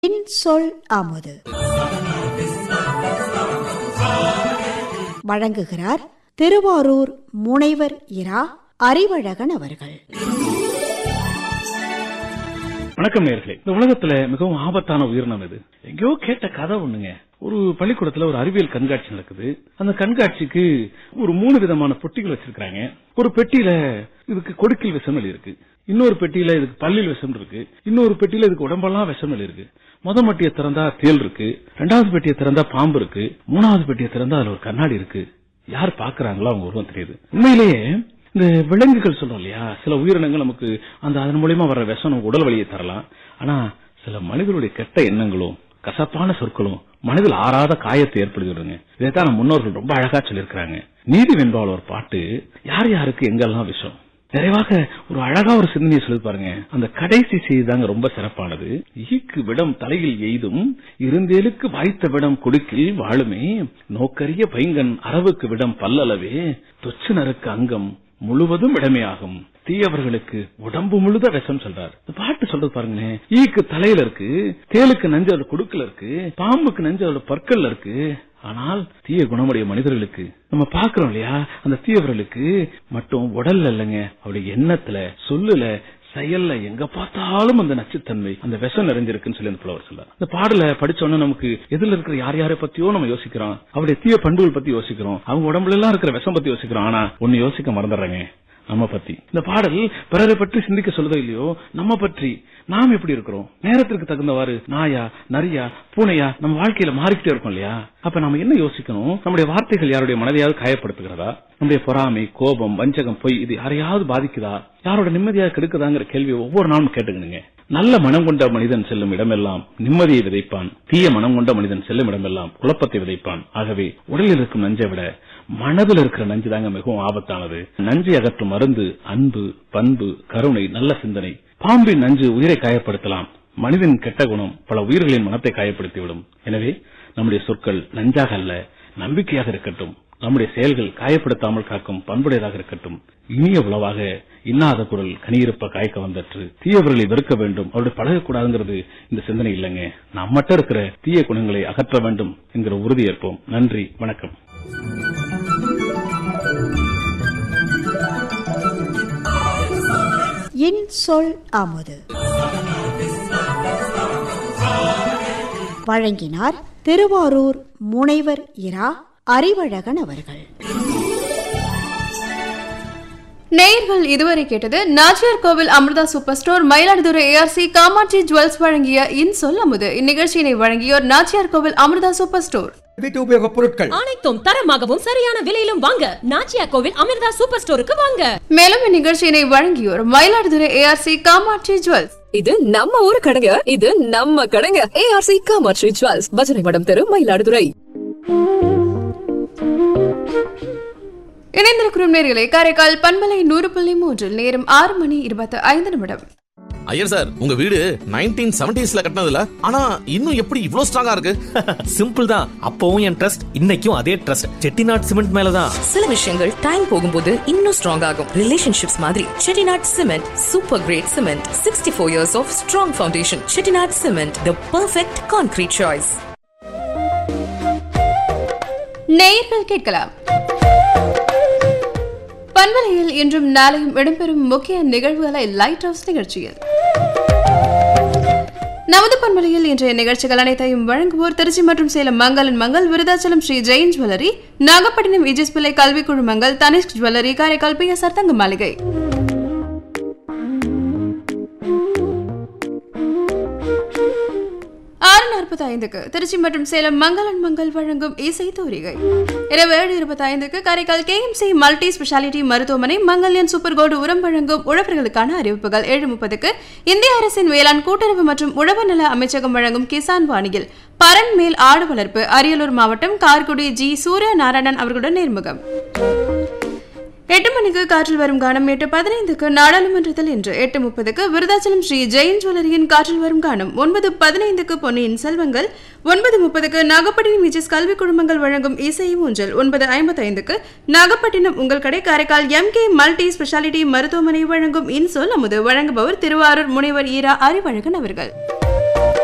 இன்சொல் அமுது வழங்குகிறார் திருவாரூர் முனைவர் இரா அறிவழகன் அவர்கள் வணக்கம் நேர்களே இந்த உலகத்துல மிகவும் ஆபத்தான உயிரினம் இது எங்கேயோ கேட்ட கதை ஒண்ணுங்க ஒரு பள்ளிக்கூடத்துல ஒரு அறிவியல் கண்காட்சி நடக்குது அந்த கண்காட்சிக்கு ஒரு மூணு விதமான பொட்டிகள் வச்சிருக்காங்க ஒரு பெட்டியில இதுக்கு கொடுக்கில் விஷம் இருக்கு இன்னொரு பெட்டியில இதுக்கு பல்லில் விஷம் இருக்கு இன்னொரு பெட்டியில இதுக்கு உடம்பெல்லாம் விஷம் இருக்கு முத மட்டியை திறந்தா தேல் இருக்கு ரெண்டாவது பெட்டியை திறந்தா பாம்பு இருக்கு மூணாவது பெட்டியை திறந்தா அதுல ஒரு கண்ணாடி இருக்கு யார் பாக்குறாங்களோ அவங்க உருவம் தெரியுது உண்மையிலேயே இந்த விலங்குகள் சொல்றோம் இல்லையா சில உயிரினங்கள் நமக்கு அந்த அதன் மூலியமா வர்ற விஷம் நமக்கு உடல் வலியை தரலாம் ஆனா சில மனிதர்களுடைய கெட்ட எண்ணங்களும் கசப்பான சொற்களும் மனதில் ஆறாத காயத்தை ஏற்படுத்திடுங்க இதைத்தான் நம்ம முன்னோர்கள் ரொம்ப அழகா சொல்லியிருக்கிறாங்க நீதி வென்பால் ஒரு பாட்டு யார் யாருக்கு எங்கெல்லாம் விஷம் நிறைவாக ஒரு அழகா ஒரு சிந்தனையை சொல்லி பாருங்க அந்த கடைசி செய்தி தாங்க ரொம்ப சிறப்பானது ஈக்கு விடம் தலையில் எய்தும் இருந்தேலுக்கு வாய்த்த விடம் கொடுக்கில் வாழுமே நோக்கரிய பைங்கன் அரவுக்கு விடம் பல்லளவே தொச்சு நறுக்கு அங்கம் முழுவதும் இடமையாகும் தீயவர்களுக்கு உடம்பு முழுத விஷம் சொல்றாரு இந்த பாட்டு சொல்றது பாருங்களேன் ஈக்கு தலையில இருக்கு தேலுக்கு நஞ்சு அதோட குடுக்கல இருக்கு பாம்புக்கு நஞ்சு அதோட பற்கள்ல இருக்கு ஆனால் தீய குணமுடைய மனிதர்களுக்கு நம்ம பாக்குறோம் இல்லையா அந்த தீயவர்களுக்கு மட்டும் உடல்ல இல்லைங்க அவருடைய எண்ணத்துல சொல்லுல செயல்ல எங்க பார்த்தாலும் அந்த நச்சுத்தன்மை அந்த விஷம் நிறைஞ்சிருக்குன்னு சொல்லி அந்த புலவர் சொல்றார் இந்த பாடல படிச்சோன்னா நமக்கு எதிரில் இருக்கிற யார் யாரை பத்தியோ நம்ம யோசிக்கிறோம் அவருடைய தீய பண்புகள் பத்தி யோசிக்கிறோம் அவங்க உடம்புல எல்லாம் இருக்கிற விஷம் பத்தி யோசிக்கிறோம் ஆனா ஒன்னு யோசிக்க மறந்துடுறாங்க நம்ம பத்தி இந்த பாடல் பிறரை பற்றி சிந்திக்க சொல்லுதோ இல்லையோ நம்ம பற்றி நாம் எப்படி இருக்கிறோம் நேரத்திற்கு தகுந்தவாறு நாயா நரியா பூனையா நம்ம வாழ்க்கையில மாறிக்கிட்டே இருக்கோம் இல்லையா அப்ப நாம என்ன யோசிக்கணும் நம்முடைய வார்த்தைகள் யாருடைய மனதையாவது காயப்படுத்துகிறதா நம்முடைய பொறாமை கோபம் வஞ்சகம் பொய் இது யாரையாவது பாதிக்குதா யாரோட நிம்மதியாக கெடுக்குதாங்கிற கேள்வியை ஒவ்வொரு நாளும் கேட்டுக்கணுங்க நல்ல மனம் கொண்ட மனிதன் செல்லும் இடமெல்லாம் நிம்மதியை விதைப்பான் தீய மனம் கொண்ட மனிதன் செல்லும் இடமெல்லாம் குழப்பத்தை விதைப்பான் ஆகவே உடலில் இருக்கும் நஞ்சை விட மனதில் இருக்கிற நஞ்சு தாங்க மிகவும் ஆபத்தானது நஞ்சை அகற்றும் மருந்து அன்பு பண்பு கருணை நல்ல சிந்தனை பாம்பின் நஞ்சு உயிரை காயப்படுத்தலாம் மனிதன் கெட்ட குணம் பல உயிர்களின் மனத்தை காயப்படுத்திவிடும் எனவே நம்முடைய சொற்கள் நஞ்சாக அல்ல நம்பிக்கையாக இருக்கட்டும் நம்முடைய செயல்கள் காயப்படுத்தாமல் காக்கும் பண்புடையதாக இருக்கட்டும் இனிய உளவாக இன்னாத குரல் கனியிருப்ப காய்க்க வந்தற்று தீயவர்களை வெறுக்க வேண்டும் அவருடைய பழகக்கூடாதுங்கிறது இந்த சிந்தனை இல்லைங்க நம்மட்ட இருக்கிற தீய குணங்களை அகற்ற வேண்டும் என்கிற உறுதி ஏற்போம் நன்றி வணக்கம் இன்சொல் அமுது வழங்கினார் திருவாரூர் முனைவர் இரா அறிவழகன் அவர்கள் நேயர்கள் இதுவரை கேட்டது Nachiyar Koil Amirtha super store Mayiladuthurai A R C Kamatchi jewels வழங்கிய இன்சொல் அமுது இந்நிகழ்ச்சியினை வழங்கியோர் நாச்சியார் கோவில் அமிர்தா சூப்பர் ஸ்டோர் வீட்டு உபயோகப் பொருட்கள் அனைத்தும் தரமாகவும் சரியான விலையிலும் வாங்க நாச்சியா கோவில் அமிர்தா சூப்பர் ஸ்டோருக்கு வாங்க மேலும் இந்நிகழ்ச்சியினை வழங்கியோர் மயிலாடுதுறை ஏஆர்சி காமாட்சி ஜுவல்ஸ் இது நம்ம ஊரு கடைங்க இது நம்ம கடைங்க ஏஆர்சி காமாட்சி ஜுவல்ஸ் பஜனை மடம் தெரு மயிலாடுதுறை இணைந்திருக்கிறோம் நேர்களை காரைக்கால் பண்பலை நூறு புள்ளி மூன்றில் நேரம் ஆறு மணி இருபத்தி ஐந்து நிமிடம் ஐயர் சார் உங்க வீடு நைன்டீன் செவன்டிஸ்ல கட்டினதுல ஆனா இன்னும் எப்படி இவ்ளோ ஸ்ட்ராங்கா இருக்கு சிம்பிள் தான் அப்பவும் என் ட்ரஸ்ட் இன்னைக்கும் அதே ட்ரஸ்ட் செட்டிநாட் சிமெண்ட் மேலதான் சில விஷயங்கள் டைம் போகும்போது இன்னும் ஸ்ட்ராங் ஆகும் ரிலேஷன்ஷிப்ஸ் மாதிரி Chettinad cement super grade cement sixty four years of strong foundation Chettinad cement the perfect concrete choice நேயர்கள் கேட்கலாம் பண்பலையில் இன்றும் நாளையும் இடம்பெறும் முக்கிய நிகழ்வுகளை லைட் ஹவுஸ் நிகழ்ச்சியில் நமது பண்பலையில் இன்றைய நிகழ்ச்சிகள் அனைத்தையும் வழங்குவோர் திருச்சி மற்றும் சேலம் மங்களன் மங்கள் விருதாச்சலம் ஸ்ரீ ஜெயின் ஜுவல்லரி நாகப்பட்டினம் இஜிஸ் பிள்ளை கல்வி குழுமங்கள் Tanishq jewellery Karaikal P S Thanga Maligai ஆறு நாற்பத்தி ஐந்துக்கு திருச்சி மற்றும் சேலம் மங்களன் மங்கள் வழங்கும் இசை தூரிகை இரவு ஏழு இருபத்தி ஐந்துக்கு காரைக்கால் கேஎம்சி மல்டி ஸ்பெஷாலிட்டி மருத்துவமனை மங்கல்யன் சூப்பர் கோல்டு உரம் வழங்கும் உழவர்களுக்கான அறிவிப்புகள் ஏழு முப்பதுக்கு இந்திய அரசின் வேளாண் கூட்டுறவு மற்றும் உழவு நல அமைச்சகம் வழங்கும் கிசான் வாணியில் பரன் மேல் ஆடு வளர்ப்பு அரியலூர் மாவட்டம் கார்குடி ஜி சூரிய நாராயணன் அவர்களுடன் நேர்முகம் எட்டு மணிக்கு காற்றில் வரும் கானம் எட்டு பதினைந்துக்கு நாடாளுமன்றத்தில் இன்று எட்டு முப்பதுக்கு விருதாச்சலம் ஸ்ரீ ஜெயின் ஜுவல்லரியின் காற்றில் வரும் கானம் ஒன்பது பதினைந்துக்கு பொன்னியின் செல்வங்கள் ஒன்பது முப்பதுக்கு நாகப்பட்டினம் விஜஸ் கல்வி குழுமங்கள் வழங்கும் இசை ஊஞ்சல் ஒன்பது ஐம்பத்தைந்துக்கு நாகப்பட்டினம் உங்கள் கடை Karaikal M K multi speciality மருத்துவமனை வழங்கும் இன்சொல் அமுது வழங்குபவர் திருவாரூர் முனைவர் ஈரா அறிவழகன் அவர்கள்